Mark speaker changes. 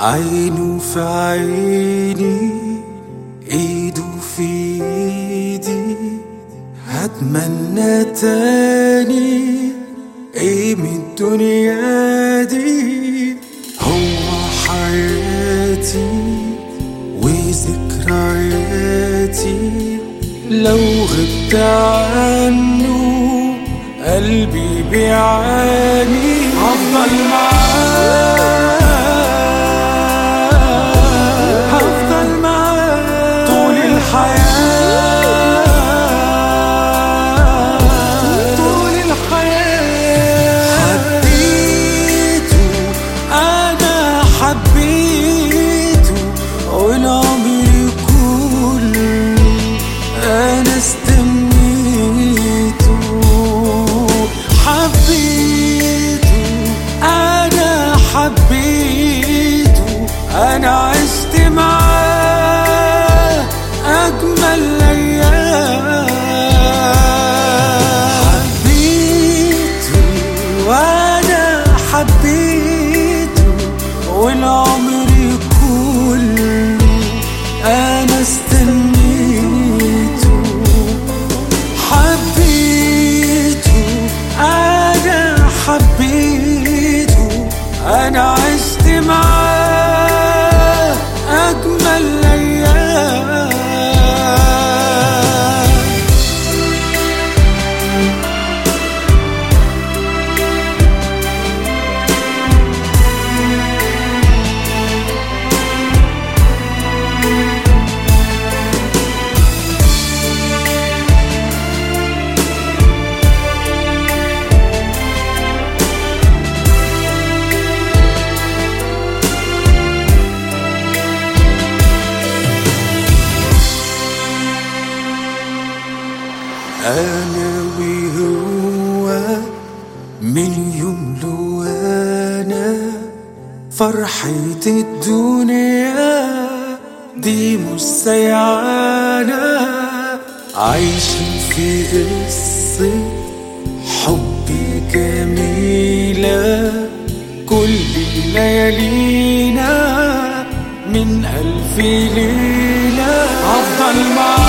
Speaker 1: عينه في عيني ايده في ايدي هتمنى تاني ايه من الدنيا دي هو حياتي وذكرياتي لو غبت عنه قلبي بيعاني هفضل معاه هفضل معاه طول الحياة طول الحياة حبيته أنا حبيته والعمر كله أنا استنيته حبيته أنا حبيته أنا عشت معاه أجمل أيام حبيته وأنا حبيته والعمر كله أنا استنيته حبيته أنا حبيته أنا عشت معاه أجمل أيام أنا وهو من يوم له أنا فرحة الدنيا دي مش سيعانة عايشين في قصة حب جميلة كل ليالينا من ألف ليلة هفضل معاك